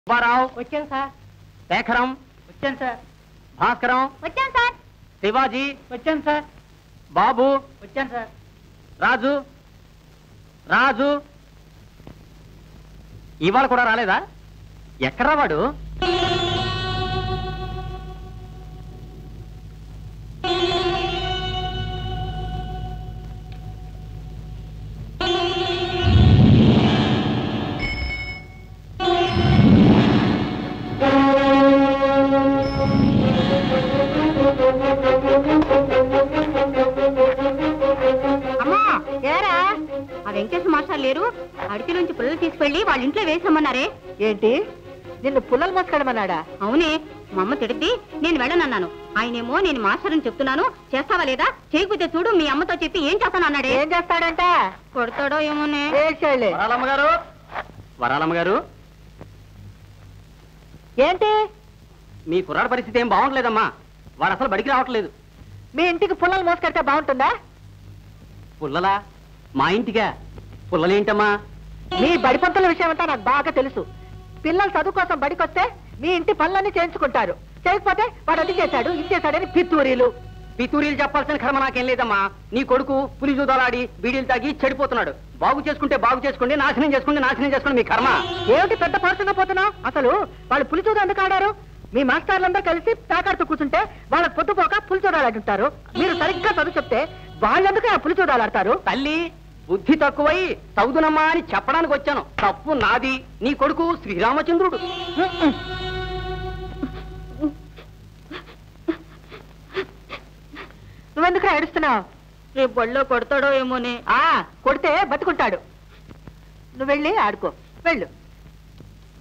సుబ్బారావు వచ్చాను సార్ శేఖరం వచ్చాను సార్ భాస్కరం వచ్చాను సార్ శివాజీ వచ్చాను సార్ బాబు వచ్చాను సార్ రాజు రాజు ఇవాళ కూడా రాలేదా ఎక్కడ్రా వాడు అమ్మా ఏరా ఆ వెంకటేశ్వర మాస్టర్ లేరు అడికి నుంచి పుల్లలు తీసుకెళ్లి వాళ్ళ ఇంట్లో వేసమ్మన్నారే ఏంటి నిన్ను పుల్లలు మోసుకెళ్ళమన్నాడా అవునే మా అమ్మ తిడితే నేను వెళ్ళనన్నాను ఆయనేమో నేను మాస్టర్ని చెప్తున్నాను చేస్తావా లేదా చేయకపోతే చూడు మీ అమ్మతో చెప్పి ఏం చేస్తాను అన్నాడే ఏం చేస్తాడంట కొడతాడో ఏమోనే ఏడ్చాళ్ళే వరాలమ్మ గారు వరాలమ్మ గారు ఏంటి మీ కుర్రాడి పరిస్థితి ఏం బాగుంటలేదమ్మా వాడు అసలు బడికి రావట్లేదు మీ ఇంటికి పుల్లలు మోసుకెళ్తే బాగుంటుందా పుల్లలా మా ఇంటిగా పుల్లలేంటమ్మా మీ బడి పంతుల విషయం అంతా నాకు బాగా తెలుసు పిల్లలు చదువు కోసం బడికొస్తే మీ ఇంటి పనులన్నీ చేయించుకుంటారు చేయకపోతే వాడు అది చేశాడు ఇది చేశాడని పిత్తూరీలు పితూరీలు చెప్పాల్సిన కర్మ నాకేం లేదమ్మా నీ కొడుకు పులి జూదాలాడి బీడీలు తాగి చెడిపోతున్నాడు బాగు చేసుకుంటే బాగు చేసుకోండి నాశనం చేసుకోండి నాశనం చేసుకోండి మీ కర్మ ఏమిటి పెద్ద పరుసంగా పోతున్నావు అసలు వాళ్ళు పులిచూరు ఎందుకు ఆడారు మీ మాస్టర్లందరూ కలిసి పేకాడుతూ కూర్చుంటే వాళ్ళకి పొద్దుపోక పులిచూరాలు ఆడుంటారు మీరు సరిగ్గా చదువు చెప్తే వాళ్ళెందుకు ఆ పులిచూరాలు ఆడతారు తల్లి బుద్ధి తక్కువై చదువునమ్మా అని చెప్పడానికి వచ్చాను తప్పు నాది నీ కొడుకు శ్రీరామచంద్రుడు నువ్వెందుకు ఏడుస్తున్నావు రేపు బళ్ళో కొడతాడో ఏమోనే ఆ కొడితే బతుకుంటాడు నువ్వు వెళ్ళి ఆడుకో వెళ్ళు